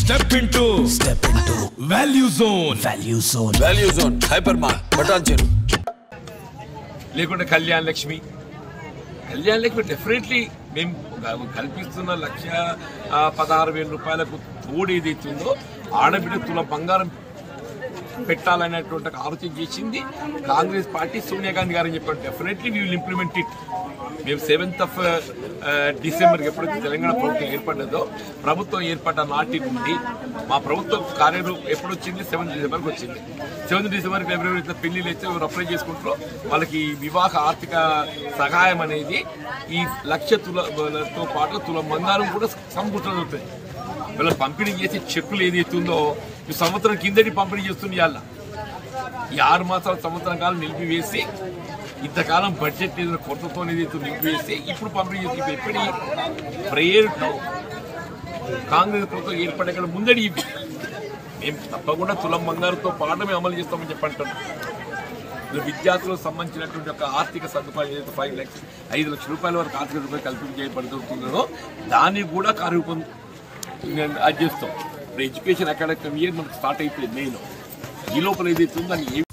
step into step into value zone value zone value zone hyper mart బటాన్ చెరు లేకుంటే Kalyan Lakshmi Kalyan Lakshmi definitely మేము గా- కల్పిస్తున్న లక్ష ఆ, పదహారు వేల రూపాయలకు తోడు ఏదైతుందో ఆడబిడ్డ తుల బంగారం పెట్టాలనేటువంటి ఒక ఆలోచన చేసింది కాంగ్రెస్ పార్టీ సోనియా గాంధీ గారు అని చెప్పారు definitely we will implement it మేము సెవెంత్ ఆఫ్ డిసెంబర్ ఎప్పుడైతే తెలంగాణ ప్రభుత్వం ఏర్పడ్డదో ప్రభుత్వం ఏర్పడ్డ నాటి నుండి మా ప్రభుత్వం కార్యరూపం ఎప్పుడు వచ్చింది సెవెంత్ డిసెంబర్కి వచ్చింది సెవెంత్ డిసెంబర్ ఫిబ్రవరి ఇట్లా పెళ్లిళ్ళు అయితే ఎవరు అప్లై చేసుకుంటారో వాళ్ళకి వివాహ ఆర్థిక సహాయం అనేది ఈ లక్ష తులతో పాటు తుల బంగారం కూడా సమకూర్చబడుతుంది వీళ్ళ పంపిణీ చేసే చెక్కులు ఏదైతే ఉందో ఈ సంవత్సరం కిందటి పంపిణీ చేస్తుంది ఇవాళ ఈ ఆరు మాసాల సంవత్సరం కాలం నిలిపివేసి ఇంతకాలం బడ్జెట్ ఏదైనా కొత్తతో ఏదైతే నిలిపివేసి ఇప్పుడు పంపిణీ చేసి ఇప్పుడు ఎప్పటి ప్రేయర్ కాంగ్రెస్ ప్రభుత్వం ఏర్పడే కన్నా ముందడి ఇవి మేము తప్పకుండా తులం బంగారుతో పాటు మేము అమలు చేస్తామని చెప్పంటున్నాం ఇలా విద్యార్థులకు సంబంధించినటువంటి ఒక ఆర్థిక సదుపాయం ఏదైతే ఫైవ్ ల్యాక్స్ ఐదు లక్షల రూపాయల వరకు ఆర్థిక సదుపాయం కల్పించబడుతుందో దాన్ని కూడా కార్యరూపం అది చేస్తాం ఇప్పుడు ఎడ్యుకేషన్ అకాడమిక్ ఇయర్ మనకు స్టార్ట్ అయిపోయింది నేను ఈ లోపల ఏదైతే ఉందో దాన్ని ఏ